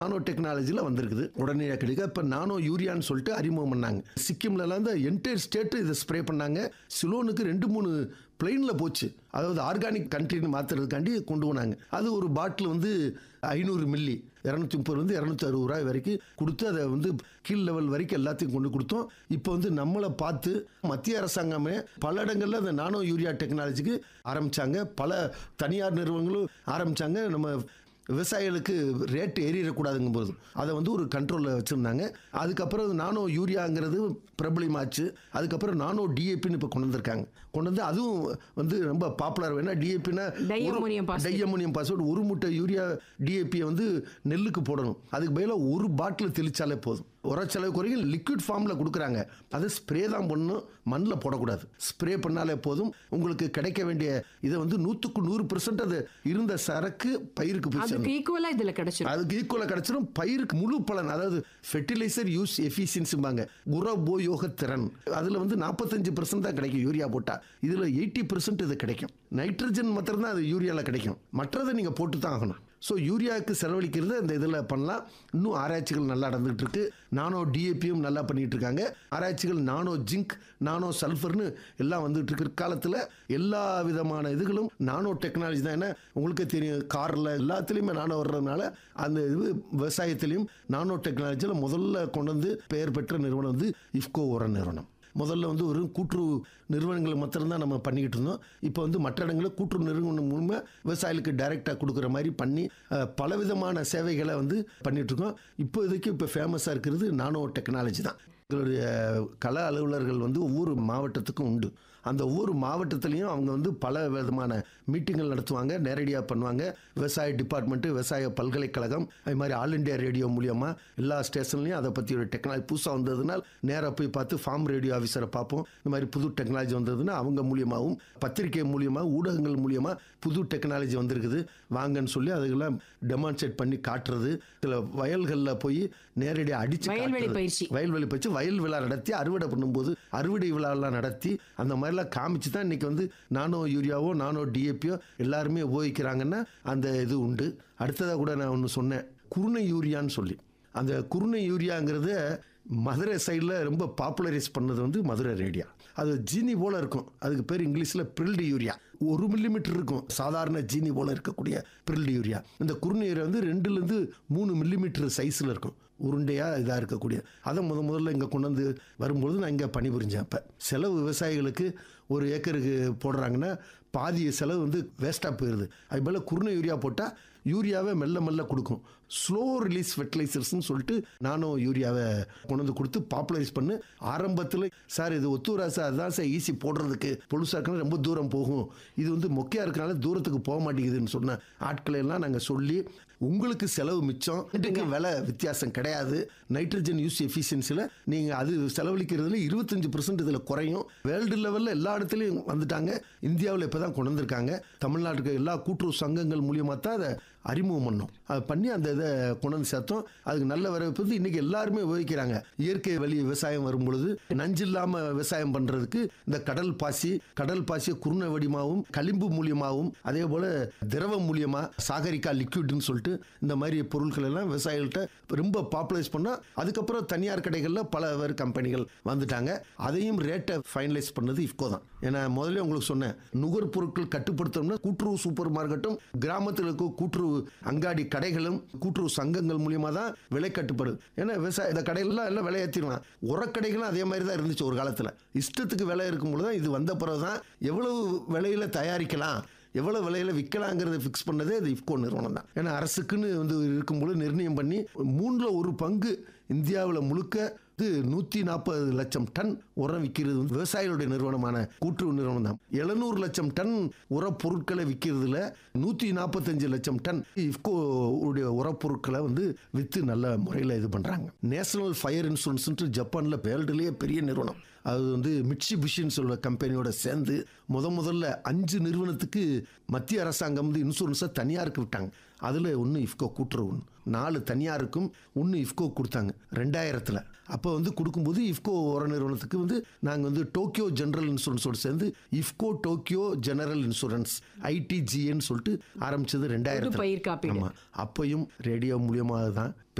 நானோ டெக்னாலஜியில் வந்திருக்குது உடனடியாக கிடைக்க இப்போ நானோ யூரியான்னு சொல்லிட்டு அறிமுகம் பண்ணாங்க சிக்கிம்லலாம் இந்த என்டையர் ஸ்டேட்டு இதை ஸ்ப்ரே பண்ணாங்க சிலோனுக்கு ரெண்டு மூணு பிளெயினில் போச்சு அதாவது ஆர்கானிக் கண்ட்ரின்னு மாற்றுறதுக்காண்டி கொண்டு போனாங்க அது ஒரு பாட்டில் வந்து ஐநூறு மில்லி இரநூத்தி முப்பதுலேருந்து இரநூத்தி அறுபது ரூபாய் வரைக்கும் கொடுத்து அதை வந்து கீழ் லெவல் வரைக்கும் எல்லாத்தையும் கொண்டு கொடுத்தோம் இப்போ வந்து நம்மளை பார்த்து மத்திய அரசாங்கமே பல இடங்களில் அந்த நானோ யூரியா டெக்னாலஜிக்கு ஆரம்பித்தாங்க பல தனியார் நிறுவனங்களும் ஆரம்பித்தாங்க நம்ம விவசாயிகளுக்கு ரேட் ஏறிடக்கூடாதுங்கும் போது அதை வந்து ஒரு கண்ட்ரோலில் வச்சுருந்தாங்க அதுக்கப்புறம் நானோ யூரியாங்கிறது பிரபலமாச்சு அதுக்கப்புறம் நானோ டிஏபின்னு இப்போ கொண்டு வந்திருக்காங்க கொண்டு வந்து அதுவும் வந்து ரொம்ப பாப்புலர் வேணா டிஏபின்னா Diammonium phosphate. டையமோனியம் பாஸ்வேர்டு ஒரு மூட்டை யூரியா டிஏபியை வந்து நெல்லுக்கு போடணும் அதுக்கு பதிலாக ஒரு பாட்டில் தெளிச்சாலே போதும் உரச்செலவு குறையும் லிக்விட் ஃபார்மில் கொடுக்குறாங்க அதை ஸ்ப்ரே தான் பண்ணணும் மண்ணில் போடக்கூடாது ஸ்ப்ரே பண்ணாலே போதும் உங்களுக்கு கிடைக்க வேண்டிய இதை வந்து நூற்றுக்கு நூறு பெர்சன்ட் அது இருந்த சரக்கு பயிருக்கு போய் சேரணும். அதுக்கு ஈக்குவலா இதுல கிடைச்சிரும் அதுக்கு ஈக்குவலாக கிடைச்சிடும் பயிருக்கு முழு பலன் அதாவது ஃபெர்டிலைசர் யூஸ் எஃபிஷியன்சிம்பாங்க உரபோயோக திறன் அதில் வந்து நாற்பத்தஞ்சு பெர்சன்ட் தான் கிடைக்கும் யூரியா போட்டால் இதில் எயிட்டி பெர்சன்ட் இது கிடைக்கும் நைட்ரஜன் மாத்திரம் தான் அது யூரியாவில் கிடைக்கும் மற்றதை நீங்கள் போட்டு தான் ஆகணும் ஸோ யூரியாவுக்கு செலவழிக்கிறது அந்த இதில் பண்ணலாம் இன்னும் ஆராய்ச்சிகள் நல்லா நடந்துகிட்டு இருக்கு நானோ டிஏபியும் நல்லா பண்ணிட்டு இருக்காங்க ஆராய்ச்சிகள் நானோ ஜிங்க் நானோ சல்ஃபர்னு எல்லாம் வந்துட்டு இருக்கு காலத்தில் எல்லா விதமான இதுகளும் நானோ டெக்னாலஜி தான் ஏன்னா உங்களுக்கே தெரியும் காரில் எல்லாத்துலேயுமே நானோ வர்றதுனால அந்த இது விவசாயத்திலையும் நானோ டெக்னாலஜியில் முதல்ல கொண்டு வந்து பெயர் பெற்ற நிறுவனம் வந்து இஃப்கோ உர நிறுவனம் முதல்ல வந்து ஒரு கூட்டுறவு நிறுவனங்கள் மாத்திரம்தான் நம்ம பண்ணிக்கிட்டு இருந்தோம் இப்போ வந்து மற்ற இடங்களில் கூட்டுறவு நிறுவனம் மூலமாக விவசாயிகளுக்கு டைரெக்டாக கொடுக்குற மாதிரி பண்ணி அஹ், பலவிதமான சேவைகளை வந்து பண்ணிட்டு இருக்கோம் இப்போ இதுக்கு இப்போ ஃபேமஸாக இருக்கிறது நானோ டெக்னாலஜி தான் எங்களுடைய கள அலுவலர்கள் வந்து ஒவ்வொரு மாவட்டத்துக்கும் உண்டு அந்த ஒவ்வொரு மாவட்டத்திலையும் அவங்க வந்து பல விதமான மீட்டிங்கள் நடத்துவாங்க நேரடியாக பண்ணுவாங்க விவசாய டிபார்ட்மெண்ட்டு விவசாய பல்கலைக்கழகம் அது மாதிரி ஆல் இண்டியா ரேடியோ மூலியமாக எல்லா ஸ்டேஷன்லையும் அதை பற்றி ஒரு டெக்னாலஜி புதுசாக வந்ததுனால் நேராக போய் பார்த்து ஃபார்ம் ரேடியோ ஆஃபீஸரை பார்ப்போம் இந்த மாதிரி புது டெக்னாலஜி வந்ததுன்னா அவங்க மூலியமாகவும் பத்திரிகை மூலியமாக ஊடகங்கள் மூலியமாக புது டெக்னாலஜி வந்திருக்குது வாங்கன்னு சொல்லி அதுக்கெல்லாம் டெமான்ஸ்ட்ரேட் பண்ணி காட்டுறது சில வயல்களில் போய் நேரடியாக அடிச்சு வயல்வெளி காட்டுறது. பயிற்சி. வயல்வெளி பயிற்சி வயல் விழா நடத்தி அறுவடை பண்ணும்போது அறுவடை விழாலாம் நடத்தி அந்த மாதிரிலாம் காமிச்சு தான் இன்னைக்கு வந்து நானோ யூரியாவோ நானோ டிஏபியோ எல்லாருமே உபயோகிக்கிறாங்கன்னா அந்த இது உண்டு அடுத்ததாக கூட நான் ஒன்று சொன்னேன் குருணை யூரியான்னு சொல்லி அந்த குருணை யூரியாங்கிறத மதுரை சைடில் ரொம்ப பாப்புலரைஸ் பண்ணது வந்து மதுரை ரேடியா அது ஜீனி போல இருக்கும் அதுக்கு பேர் இங்கிலீஷில் பிரில்டு யூரியா ஒரு மில்லிமீட்டர் இருக்கும் சாதாரண ஜீனி போல இருக்கக்கூடிய பிரில்டு யூரியா இந்த குருணை யூரியா வந்து ரெண்டுலேருந்து மூணு மில்லிமீட்டர் சைஸில் இருக்கும் உருண்டையாக இதாக இருக்கக்கூடிய அதை முத முதல்ல இங்கே கொண்டு வந்து வரும்பொழுது நான் இங்கே பணிபுரிஞ்சேன் அப்போ செலவு விவசாயிகளுக்கு ஒரு ஏக்கருக்கு போடுறாங்கன்னா பாதி செலவு வந்து வேஸ்ட்டாக போயிடுது அது போல் குருணை யூரியா போட்டால் யூரியாவை மெல்ல மெல்ல கொடுக்கும் ஸ்லோ ரிலீஸ் ஃபெர்டிலைசர்ஸ்னு சொல்லிட்டு நானும் யூரியாவை கொண்டு வந்து கொடுத்து பாப்புலரைஸ் பண்ணு ஆரம்பத்தில் சார் இது ஒத்துவரா சார் அதுதான் சார் ஈஸி போடுறதுக்கு பொழுசாக்கணும் ரொம்ப தூரம் போகும் இது வந்து மொக்கையாக இருக்கனால தூரத்துக்கு போக மாட்டேங்குதுன்னு சொன்ன ஆட்களை எல்லாம் நாங்கள் சொல்லி உங்களுக்கு செலவு மிச்சம் இதுக்கு விலை வித்தியாசம் கிடையாது நைட்ரஜன் யூஸ் எஃபிஷியன்சியில் நீங்கள் அது செலவழிக்கிறதுல இருபத்தஞ்சு பர்சன்ட் இதில் குறையும் வேர்ல்டு லெவலில் எல்லா இடத்துலையும் வந்துட்டாங்க இந்தியாவில் இப்போ தான் கொண்டு வந்திருக்காங்க தமிழ்நாட்டுக்கு எல்லா கூட்டுறவு சங்கங்கள் மூலியமாக தான் அதை அறிமுகம் பண்ணோம் அது பண்ணி அந்த இதை கொண்டு வந்து சேர்த்தோம் அதுக்கு நல்ல வரவேற்பு வந்து இன்றைக்கி எல்லாருமே உபயோகிக்கிறாங்க இயற்கை வழி விவசாயம் வரும் பொழுது நஞ்சு இல்லாமல் விவசாயம் பண்ணுறதுக்கு இந்த கடல் பாசி கடல் பாசியை குருணை வடிமாவும் களிம்பு மூலியமாகவும் அதே போல் திரவம் மூலியமாக சாகரிக்கா லிக்விட்னு சொல்லிட்டு இந்த மாதிரி பொருட்கள் எல்லாம் விவசாயிகள்கிட்ட ரொம்ப பாப்புலரைஸ் பண்ணால் அதுக்கப்புறம் தனியார் கடைகளில் பல வேறு கம்பெனிகள் வந்துட்டாங்க அதையும் ரேட்டை ஃபைனலைஸ் பண்ணது இஃப்கோ தான் ஏன்னா முதல்ல உங்களுக்கு சொன்னேன் நுகர்பொருட்கள் கட்டுப்படுத்தணும்னா கூட்டுறவு சூப்பர் மார்க்கெட்டும் கிராமத்தில் இருக்க கூட்டுறவு அங்காடி கடைகளும் கூட்டுறவு சங்கங்கள் மூலியமாக தான் விலை கட்டுப்படுது ஏன்னா விவசாய இந்த கடையிலலாம் எல்லாம் விலை ஏற்றிடுவான் உரக்கடைகளும் அதே மாதிரி தான் இருந்துச்சு ஒரு காலத்தில் இஷ்டத்துக்கு விலை இருக்கும்பொழுது தான் இது வந்த பிறகு தான் எவ்வளவு விலையில தயாரிக்கலாம் எவ்வளோ விலையில விற்கலாங்கிறத ஃபிக்ஸ் பண்ணதே இது இஃப்கோ நிறுவனம் தான் ஏன்னா அரசுக்குன்னு வந்து இருக்கும்போது நிர்ணயம் பண்ணி மூணில் ஒரு பங்கு இந்தியாவில் முழுக்க இது நூற்றி நாற்பது லட்சம் டன் உரம் விற்கிறது வந்து விவசாயிகளுடைய நிறுவனமான கூட்டுறவு நிறுவனம் தான் எழுநூறு லட்சம் டன் உரப் பொருட்களை விற்கிறதுல நூற்றி நாற்பத்தஞ்சு லட்சம் டன் இஃப்கோ உடைய உரப் பொருட்களை வந்து விற்று நல்ல முறையில் இது பண்ணுறாங்க நேஷனல் ஃபயர் இன்சூரன்ஸ்ன்ட்டு ஜப்பானில் வேர்ல்டுலேயே பெரிய நிறுவனம் அது வந்து மிட்சி புஷின்னு சொல்ற கம்பெனியோட சேர்ந்து முத முதல்ல அஞ்சு நிறுவனத்துக்கு மத்திய அரசாங்கம் வந்து இன்சூரன்ஸை தனியாருக்கு விட்டாங்க அதில் ஒன்று இஃப்கோ கூட்டுறவு ஒன்று நாலு தனியாருக்கும் ஒன்று இஃப்கோ கொடுத்தாங்க ரெண்டாயிரத்தில் அப்போ வந்து கொடுக்கும்போது இஃப்கோ உர நிறுவனத்துக்கு வந்து நாங்கள் வந்து டோக்கியோ ஜெனரல் இன்சூரன்ஸோடு சேர்ந்து இஃப்கோ டோக்கியோ ஜெனரல் இன்சூரன்ஸ் ஐடிஜிஏன்னு சொல்லிட்டு ஆரம்பிச்சது ரெண்டாயிரத்தில் பயிர் காப்பீடு. ஆமாம் அப்பையும் ரேடியோ மூலியமாக தான்